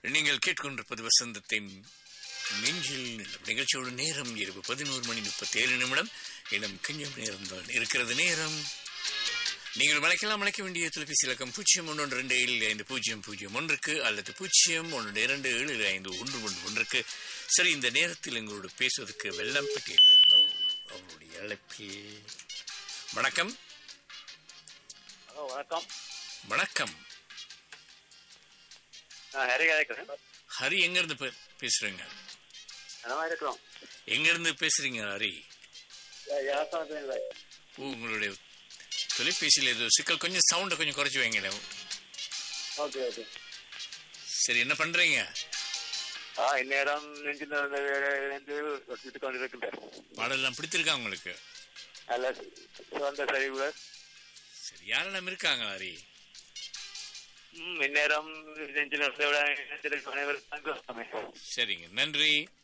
நீங்கள் கேட்கொண்டிருப்பது வசந்தத்தின் நெஞ்சில் நிலம் நிகழ்ச்சியோட நேரம் இரவு பதினோரு மணி முப்பத்தி ஏழு நிமிடம் இன்னும் கொஞ்சம் நேரம் தான் இருக்கிறது நேரம் நீங்கள் மலைக்கலாம் அழைக்க வேண்டிய தொலைபேசி இலக்கம் பூஜ்ஜியம் ஒன்று ரெண்டு ஏழு ஐந்து பூஜ்ஜியம் பூஜ்ஜியம் ஒன்றுக்கு அல்லது பூஜ்ஜியம் ஒன்று இரண்டு ஏழு ஐந்து ஒன்று ஒன்று ஒன்றுக்கு சரி இந்த நேரத்தில் எங்களோடு பேசுவதற்கு வெள்ளம் பட்டியல் அவருடைய அழைப்பில் வணக்கம் ஹலோ வணக்கம் வணக்கம் நான் ஹரி கேட்குறேன் ஹரி எங்க இருந்து பே- பேசுறீங்க நல்லா இருக்கிறோம் எங்க இருந்து பேசுறீங்க ஹரி யாசம் ஓ உங்களுடைய தொலைபேசியில் ஏதோ சிக்கல் கொஞ்சம் சவுண்டை கொஞ்சம் குறைச்சி வைங்களேன் ஓகே ஓகே சரி என்ன பண்றீங்க ஆ இந்நேரம் நெஞ்சில் இருந்து விட்டு கொண்டிருக்கின்றேன் பாடலாம் பிடித்திருக்கா உங்களுக்கு நல்ல சிறந்த சரிவு சரி யாரெல்லாம் இருக்காங்க ஹரி ம் இந்நேரம் நெஞ்சில் அனைவரும் சரிங்க நன்றி